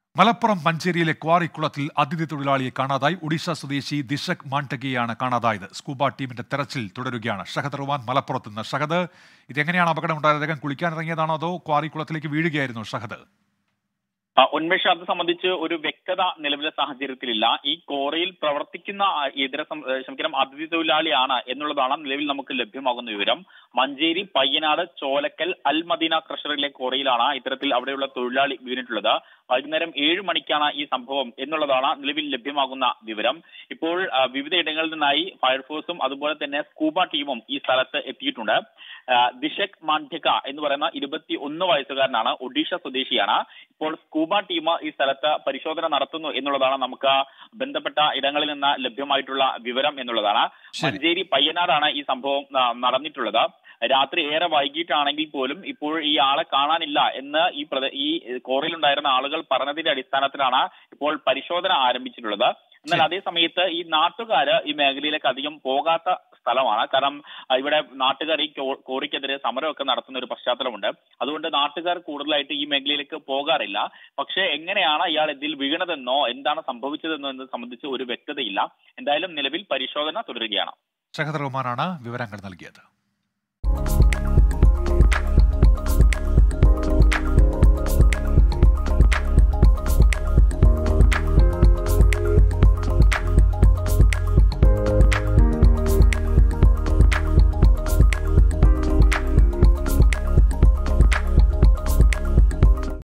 മലപ്പുറം മഞ്ചേരിയിലെ ക്വാറിക്കുളത്തിൽ അതിഥി തൊഴിലാളിയെ കാണാതായി ഒഡീഷ സ്വദേശി ദിഷക് മാണ്ഡഗിയെയാണ് കാണാതായത് സ്കൂബ ടീമിന്റെ തെരച്ചിൽ തുടരുകയാണ് ഷഹദ് റഹ്മാൻ മലപ്പുറത്ത് നിന്ന് ഷഹദ് ഇതെങ്ങനെയാണ് അപകടം ഉണ്ടായത് അദ്ദേഹം കുളിക്കാൻ ഇറങ്ങിയതാണോ അതോ ക്വാറിക്കുളത്തിലേക്ക് വീഴുകയായിരുന്നു ഷഹദ് ആ, ഉന്മേഷ് അത് സംബന്ധിച്ച് ഒരു വ്യക്തത നിലവിലെ സാഹചര്യത്തിലില്ല ഈ കോറയിൽ പ്രവർത്തിക്കുന്ന ആ, ഇതര സം- ഏ, ക്ഷമിക്കണം അതിഥി തൊഴിലാളിയാണ് എന്നുള്ളതാണ് നിലവിൽ നമുക്ക് ലഭ്യമാകുന്ന വിവരം മഞ്ചേരി പയ്യനാട് ചോലക്കൽ അൽ മദീന ക്രഷറിലെ കോറയിലാണ് ഇത്തരത്തിൽ അവിടെയുള്ള തൊഴിലാളി വീണിട്ടുള്ളത് വൈകുന്നേരം ഏഴ് മണിക്കാണ് ഈ സംഭവം എന്നുള്ളതാണ് നിലവിൽ ലഭ്യമാകുന്ന വിവരം ഇപ്പോൾ ആ, വിവിധ ഇടങ്ങളിൽ നിന്നായി ഫയർഫോഴ്സും അതുപോലെ തന്നെ സ്കൂബ ടീമും ഈ സ്ഥലത്ത് എത്തിയിട്ടുണ്ട് ആ, ദിഷക് മാണ്ഡ്യക എന്ന് പറയുന്ന ഇരുപത്തി ഒന്ന് വയസ്സുകാരനാണ് ഒഡീഷ സ്വദേശിയാണ് ഇപ്പോൾ സ്കൂബ ടീം ഈ സ്ഥലത്ത് പരിശോധന നടത്തുന്നു എന്നുള്ളതാണ് നമുക്ക് ബന്ധപ്പെട്ട ഇടങ്ങളിൽ നിന്ന് ലഭ്യമായിട്ടുള്ള വിവരം എന്നുള്ളതാണ് ശരി. മഞ്ചേരി പയ്യനാടാണ് ഈ സംഭവം ആ, നടന്നിട്ടുള്ളത് രാത്രി ഏറെ വൈകിട്ടാണെങ്കിൽ പോലും ഇപ്പോൾ ഈ ആളെ കാണാനില്ല എന്ന് ഈ പ്രദേ- ഈ കോറയിലുണ്ടായിരുന്ന ആളുകൾ പറഞ്ഞതിന്റെ അടിസ്ഥാനത്തിലാണ് ഇപ്പോൾ പരിശോധന ആരംഭിച്ചിട്ടുള്ളത് എന്നാൽ ശരി. അതേ സമയത്ത് ഈ നാട്ടുകാര് ഈ മേഖലയിലേക്ക് അധികം പോകാത്ത സ്ഥലമാണ് കാരണം ആ, ഇവിടെ നാട്ടുകാർ ഈ കോ- കോറിക്കെതിരെ സമരമൊക്കെ നടത്തുന്ന ഒരു പശ്ചാത്തലമുണ്ട് അതുകൊണ്ട് നാട്ടുകാർ കൂടുതലായിട്ട് ഈ മേഖലയിലേക്ക് പോകാറില്ല പക്ഷേ എങ്ങനെയാണ് ഇയാൾ ഇതിൽ വീണതെന്നോ എന്താണ് സംഭവിച്ചതെന്നോ എന്നത് സംബന്ധിച്ച് ഒരു വ്യക്തതയില്ല എന്തായാലും നിലവിൽ പരിശോധന തുടരുകയാണ് ഷഹദ് റഹ്മാനാണ് വിവരങ്ങൾ നൽകിയത്